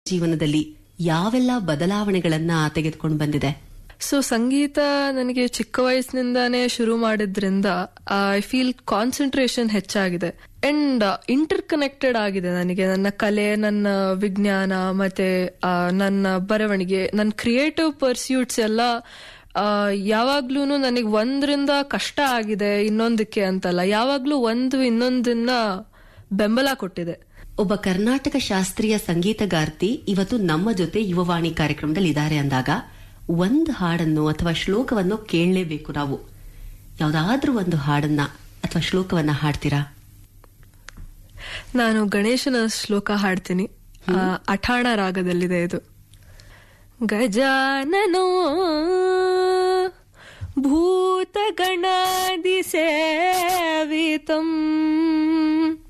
ಜೀವನದಲ್ಲಿ ಯಾವೆಲ್ಲ ಬದಲಾವಣೆಗಳನ್ನ ತೆಗೆದುಕೊಂಡು ಬಂದಿದೆ ಸೊ ಸಂಗೀತ ನನಗೆ ಚಿಕ್ಕ ವಯಸ್ಸಿನಿಂದಾನೇ ಶುರು ಮಾಡಿದ್ರಿಂದ ಐ ಫೀಲ್ ಕಾನ್ಸಂಟ್ರೇಷನ್ ಹೆಚ್ಚಾಗಿದೆ ಅಂಡ್ ಇಂಟರ್ ಕನೆಕ್ಟೆಡ್ ಆಗಿದೆ ನನಗೆ ನನ್ನ ಕಲೆ ನನ್ನ ವಿಜ್ಞಾನ ಮತ್ತೆ ಆ, ನನ್ನ ಬರವಣಿಗೆ ನನ್ನ ಕ್ರಿಯೇಟಿವ್ ಪರ್ಸ್ಯೂಟ್ಸ್ ಎಲ್ಲ ಯಾವಾಗ್ಲೂ ನನಗೆ ಒಂದ್ರಿಂದ ಕಷ್ಟ ಆಗಿದೆ ಇನ್ನೊಂದಕ್ಕೆ ಅಂತಲ್ಲ ಯಾವಾಗ್ಲೂ ಒಂದು ಇನ್ನೊಂದನ್ನ ಬೆಂಬಲ ಕೊಟ್ಟಿದೆ ಒಬ್ಬ ಕರ್ನಾಟಕ ಶಾಸ್ತ್ರೀಯ ಸಂಗೀತಗಾರ್ತಿ ಇವತ್ತು ನಮ್ಮ ಜೊತೆ ಯುವವಾಣಿ ಕಾರ್ಯಕ್ರಮದಲ್ಲಿ ಇದ್ದಾರೆ ಅಂದಾಗ ಒಂದು ಹಾಡನ್ನು ಅಥವಾ ಶ್ಲೋಕವನ್ನು ಕೇಳಲೇಬೇಕು ನಾವು ಯಾವ್ದಾದ್ರೂ ಒಂದು ಹಾಡನ್ನ ಅಥವಾ ಶ್ಲೋಕವನ್ನ ಹಾಡ್ತೀರಾ ನಾನು ಗಣೇಶನ ಶ್ಲೋಕ ಹಾಡ್ತೀನಿ ಆ, ಅಠಾಣ ರಾಗದಲ್ಲಿದೆ ಇದು ಗಜಾನನೋ ಭೂತಗಣಾದಿ ಸೇವಿತಂ